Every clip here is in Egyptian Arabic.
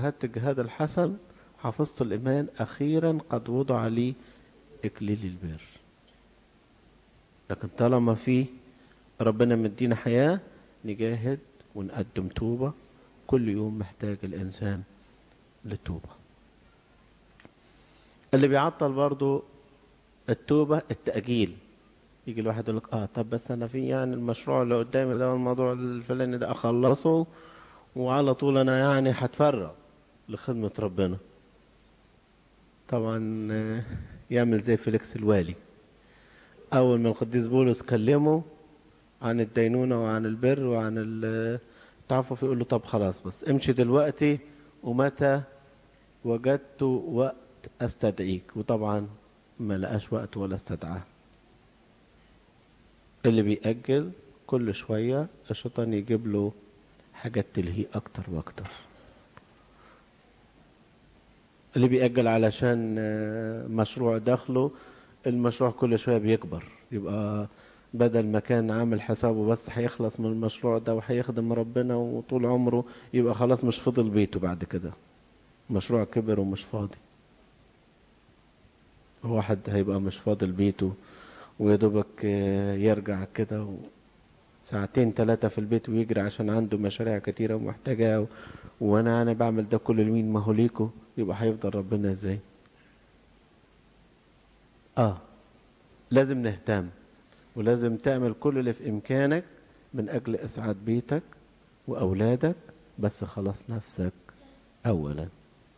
جهدت الجهاد الحسن حفظت الإيمان أخيرا قد وضع لي إكليل البر لكن طالما في ربنا مدينا حياة نجاهد ونقدم توبة كل يوم محتاج الإنسان للتوبة اللي بيعطل برضو التوبة التأجيل يجي الواحد يقول لك اه طب بس انا في يعني المشروع اللي قدامي ده والموضوع الفلاني ده اخلصه وعلى طول انا يعني هتفرغ لخدمة ربنا طبعا يعمل زي فيليكس الوالي اول ما القديس بولس كلمه عن الدينونة وعن البر وعن التعفف يقول له طب خلاص بس امشي دلوقتي ومتى وجدت وقت استدعيك وطبعا ما لقاش وقت ولا استدعاه اللي بيأجل كل شوية الشيطان يجيب له حاجات تلهيه أكتر وأكتر اللي بيأجل علشان مشروع داخله المشروع كل شوية بيكبر يبقى بدل ما كان عامل حسابه بس هيخلص من المشروع ده وهيخدم ربنا وطول عمره يبقى خلاص مش فضل بيته بعد كده مشروع كبر ومش فاضي واحد هيبقى مش فاضل بيته ويدوبك يرجع كده ساعتين ثلاثة في البيت ويجري عشان عنده مشاريع كتيرة ومحتاجها و... وانا انا بعمل ده كل لمين ما هو ليكو يبقى هيفضل ربنا ازاي اه لازم نهتم ولازم تعمل كل اللي في امكانك من اجل اسعاد بيتك واولادك بس خلاص نفسك اولا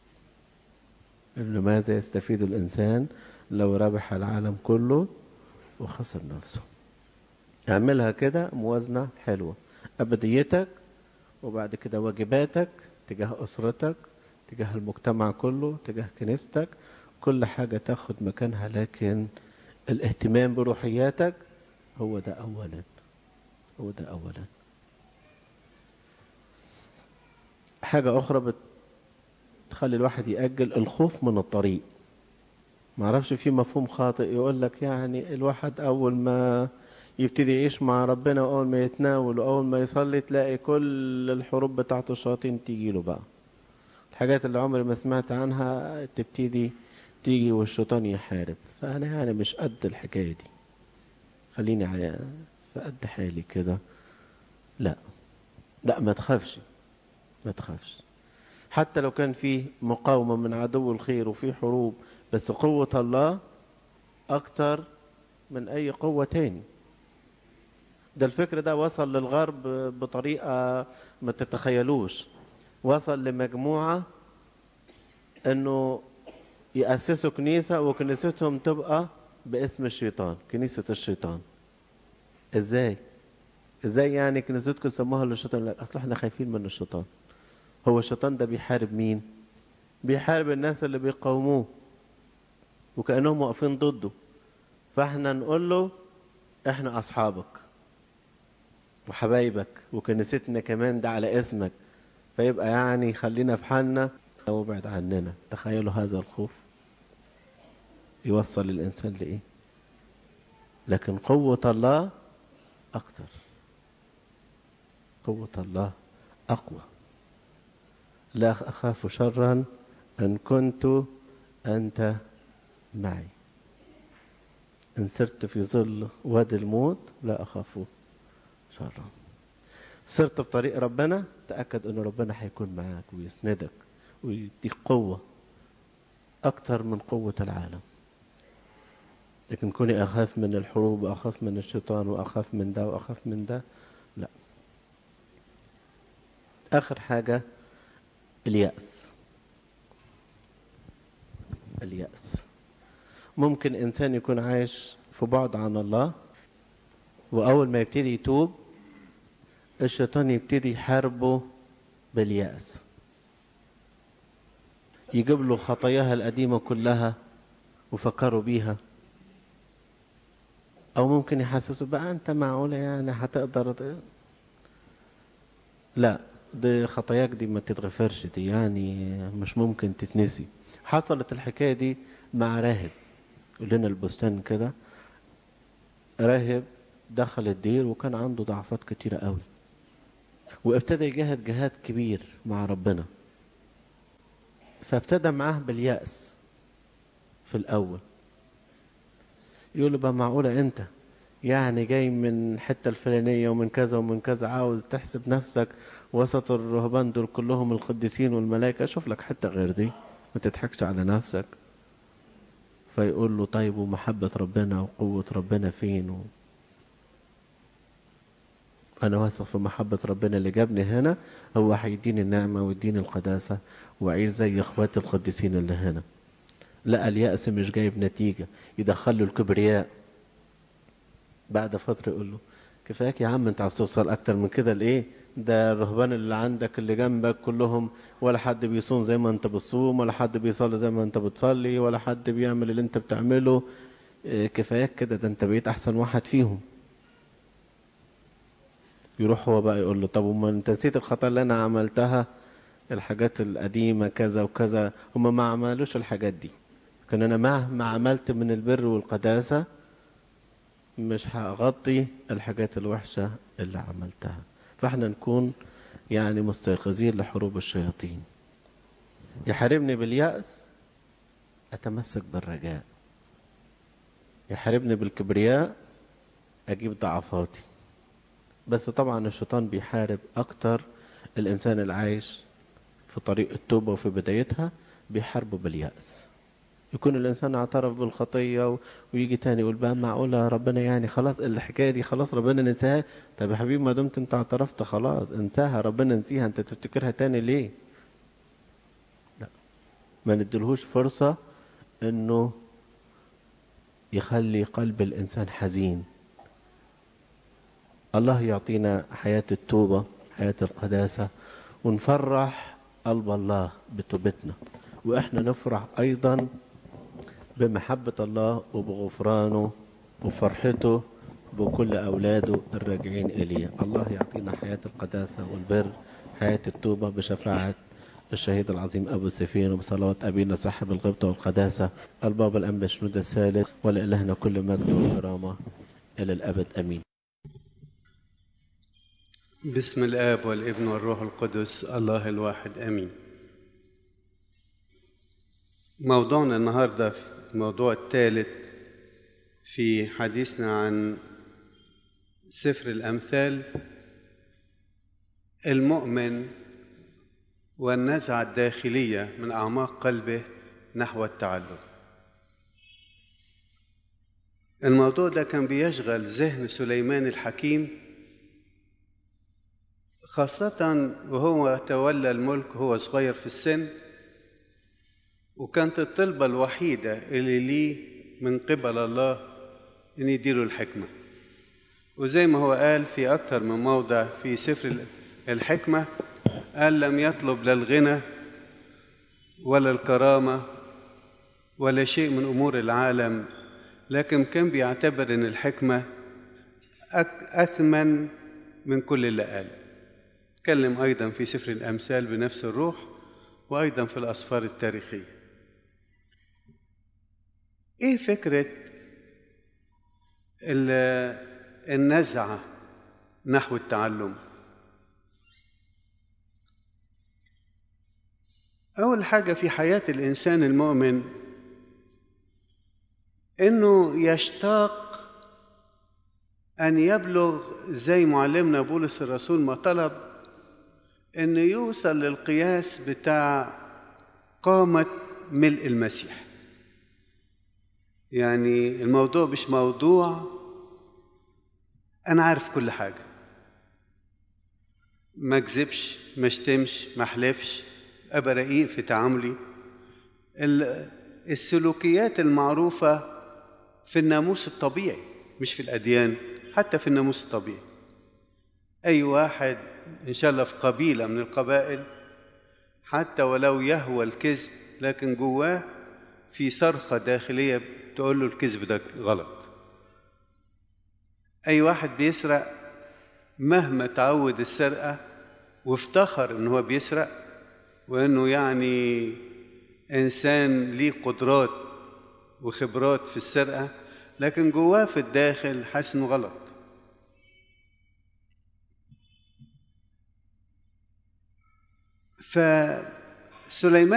لماذا يستفيد الانسان لو ربح العالم كله وخسر نفسه اعملها كده موازنة حلوة أبديتك وبعد كده واجباتك تجاه أسرتك تجاه المجتمع كله تجاه كنيستك كل حاجة تاخد مكانها لكن الاهتمام بروحياتك هو ده أولا هو ده أولا حاجة أخرى بتخلي الواحد يأجل الخوف من الطريق ما اعرفش في مفهوم خاطئ يقول لك يعني الواحد اول ما يبتدي يعيش مع ربنا واول ما يتناول واول ما يصلي تلاقي كل الحروب بتاعه الشياطين تيجي له بقى الحاجات اللي عمري ما سمعت عنها تبتدي تيجي والشيطان يحارب فانا يعني مش قد الحكايه دي خليني في قد حالي كده لا لا ما تخافش ما تخافش حتى لو كان في مقاومه من عدو الخير وفي حروب بس قوة الله أكتر من أي قوة تاني ده الفكر ده وصل للغرب بطريقة ما تتخيلوش وصل لمجموعة أنه يأسسوا كنيسة وكنيستهم تبقى باسم الشيطان كنيسة الشيطان ازاي ازاي يعني كنيستكم سموها للشيطان لا اصل احنا خايفين من الشيطان هو الشيطان ده بيحارب مين بيحارب الناس اللي بيقاوموه وكأنهم واقفين ضده فاحنا نقول له احنا اصحابك وحبايبك وكنيستنا كمان ده على اسمك فيبقى يعني خلينا في حالنا وابعد عننا تخيلوا هذا الخوف يوصل الانسان لايه لكن قوة الله اكتر قوة الله اقوى لا اخاف شرا ان كنت انت معي إن سرت في ظل وادي الموت لا أخاف شرا سرت في طريق ربنا تأكد أن ربنا هيكون معاك ويسندك ويديك قوة أكتر من قوة العالم لكن كوني أخاف من الحروب وأخاف من الشيطان وأخاف من ده وأخاف من ده لا آخر حاجة اليأس اليأس ممكن إنسان يكون عايش في بعد عن الله وأول ما يبتدي يتوب الشيطان يبتدي يحاربه باليأس يجيب له خطاياها القديمة كلها وفكروا بيها أو ممكن يحسسه بقى أنت معقولة يعني هتقدر لا دي خطاياك دي ما تتغفرش دي يعني مش ممكن تتنسي حصلت الحكاية دي مع راهب يقول لنا البستان كده راهب دخل الدير وكان عنده ضعفات كتيرة قوي وابتدى يجاهد جهاد كبير مع ربنا فابتدى معاه باليأس في الأول يقول له بقى معقولة أنت يعني جاي من حتة الفلانية ومن كذا ومن كذا عاوز تحسب نفسك وسط الرهبان دول كلهم القديسين والملائكة شوف لك حتة غير دي ما تضحكش على نفسك فيقول له طيب ومحبة ربنا وقوة ربنا فين و... أنا واثق في محبة ربنا اللي جابني هنا هو هيديني النعمة ويديني القداسة وأعيش زي إخواتي القديسين اللي هنا لا اليأس مش جايب نتيجة يدخله الكبرياء بعد فترة يقول له كفاك يا عم انت عايز توصل اكتر من كده لايه ده الرهبان اللي عندك اللي جنبك كلهم ولا حد بيصوم زي ما انت بتصوم ولا حد بيصلي زي ما انت بتصلي ولا حد بيعمل اللي انت بتعمله اه كفاياك كده ده انت بقيت احسن واحد فيهم يروح هو بقى يقول له طب وما انت نسيت الخطأ اللي انا عملتها الحاجات القديمة كذا وكذا هم ما عملوش الحاجات دي لكن انا مهما عملت من البر والقداسة مش هغطي الحاجات الوحشة اللي عملتها فاحنا نكون يعني مستيقظين لحروب الشياطين يحاربني باليأس أتمسك بالرجاء يحاربني بالكبرياء أجيب ضعفاتي بس طبعا الشيطان بيحارب أكتر الإنسان العايش في طريق التوبة وفي بدايتها بيحاربه باليأس يكون الإنسان اعترف بالخطية و... ويجي تاني يقول بقى معقولة ربنا يعني خلاص الحكاية دي خلاص ربنا نساها طب يا حبيبي ما دمت انت اعترفت خلاص انساها ربنا نسيها انت تفتكرها تاني ليه لا ما ندلهوش فرصة انه يخلي قلب الإنسان حزين الله يعطينا حياة التوبة حياة القداسة ونفرح قلب الله بتوبتنا وإحنا نفرح أيضا بمحبة الله وبغفرانه وفرحته بكل أولاده الراجعين إليه الله يعطينا حياة القداسة والبر حياة التوبة بشفاعة الشهيد العظيم أبو سفين وبصلوات أبينا صاحب الغبطة والقداسة البابا الأنبا شنود الثالث ولإلهنا كل مجد وكرامة إلى الأبد أمين بسم الآب والابن والروح القدس الله الواحد آمين موضوعنا النهاردة الموضوع الثالث في حديثنا عن سفر الأمثال المؤمن والنزعة الداخلية من أعماق قلبه نحو التعلم الموضوع ده كان بيشغل ذهن سليمان الحكيم خاصة وهو تولى الملك وهو صغير في السن وكانت الطلبة الوحيدة اللي ليه من قبل الله إن يديله الحكمة وزي ما هو قال في أكثر من موضع في سفر الحكمة قال لم يطلب لا الغنى ولا الكرامة ولا شيء من أمور العالم لكن كان بيعتبر أن الحكمة أثمن من كل اللي قاله تكلم أيضا في سفر الأمثال بنفس الروح وأيضا في الأسفار التاريخية إيه فكرة النزعة نحو التعلم أول حاجة في حياة الإنسان المؤمن إنه يشتاق أن يبلغ زي معلمنا بولس الرسول ما طلب إنه يوصل للقياس بتاع قامة ملء المسيح يعني الموضوع مش موضوع أنا عارف كل حاجة ما أكذبش ما اشتمش ما أحلفش أبقى رقيق في تعاملي السلوكيات المعروفة في الناموس الطبيعي مش في الأديان حتى في الناموس الطبيعي أي واحد إن شاء الله في قبيلة من القبائل حتى ولو يهوى الكذب لكن جواه في صرخة داخلية تقول له الكذب ده غلط أي واحد بيسرق مهما تعود السرقة وافتخر إن هو بيسرق وإنه يعني إنسان ليه قدرات وخبرات في السرقة لكن جواه في الداخل حاسس إنه غلط فسليمان